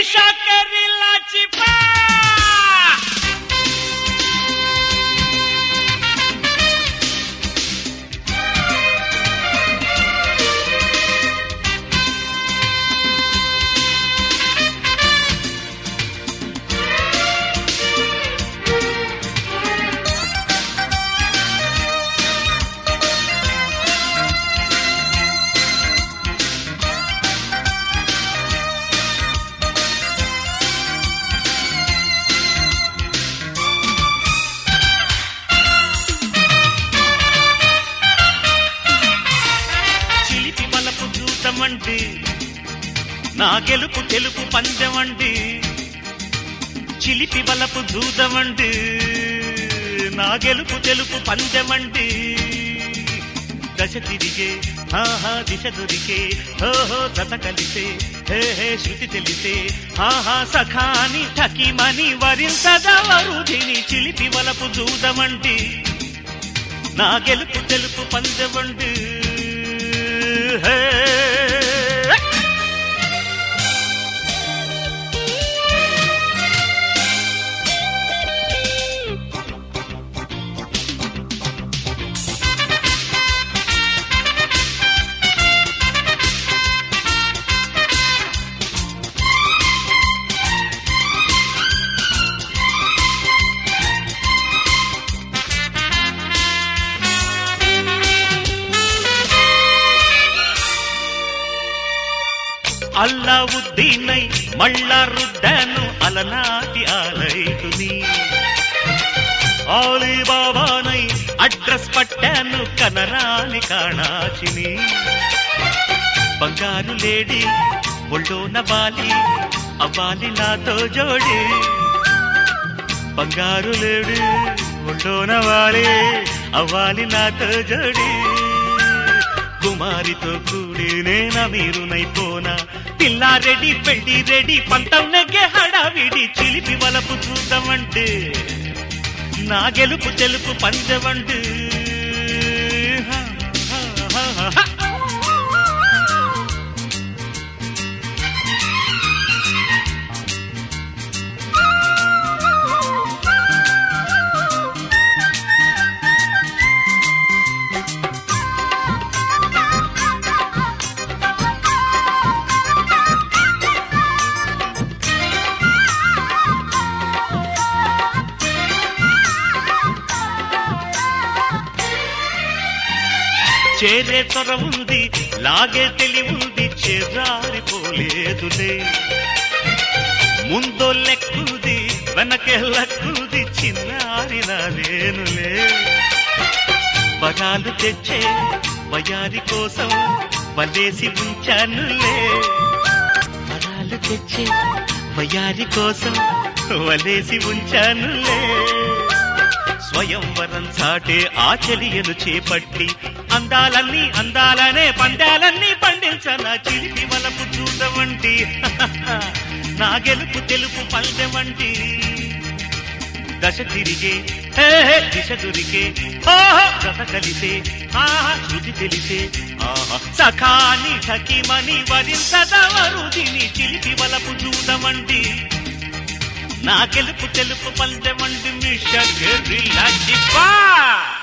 షాకరిల్లా చిపా చిలిపి బలపు చూద్దామండి నా గెలుపు తెలుపు పందెమండి చిలిపి బలపు చూద్దామండి నా గెలుపు తెలుపు పందెమండి దశ తిరిగే ఆహా దిశ దొరికే ఓహో జత కలిసే హే హే శృతి తెలిసే ఆహా సఖాని ఠకిమని వరించదవరు దీని చిలిపి వలపు చూదమండి నా గెలుపు తెలుపు పందెమండి హే అల్లావుద్దీనై మళ్ళా రుడ్డాను అలనాటి ఆలైతుని ఆలీబాబానై అడ్రస్ పట్టాను కనరాని కాణాచిని బంగారు లేడి ఒళ్ళోన బాలి అవ్వాలి నాతో జోడి బంగారు లేడి ఒళ్ళోన వాలి అవ్వాలి నాతో జోడి కుమారితో కూడి నేన మీరునైపోనా పిల్లా రెడీ పెళ్లి రెడీ పంతం నెగ్గే హడావిడి చిలిపి వలపు చూద్దామంటే నా గెలుపు తెలుపు పంచవండు హా, హా, హా, హా. చేరే త్వర ఉంది లాగే తెలివుంది చేరారిపోలేదులే ముందో లెక్కుది వెనకే లక్కుది చిన్నారి నాదేనులే బగాలు తెచ్చే వయారి కోసం వలేసి ఉంచానులే బగాలు తెచ్చే వయారి కోసం వలేసి ఉంచానులే స్వయంవరం చాటే ఆచలియను చేపట్టి అందాలన్నీ అందాలనే పందాలన్నీ పండించన చిలిపి వలపు చూడవంటి నా గెలుపు తెలుపు పందెవంటి దశ తిరిగే హే హే దిశ దొరికే ఓహో రథ కలిసే ఆహా శృతి తెలిసే ఆహా సఖాని ఠకిమని వరించదవరు దీని చిలిపి వలపు చూడమండి నా గెలుపు తెలుపు పందెమండి మీ షగరిలా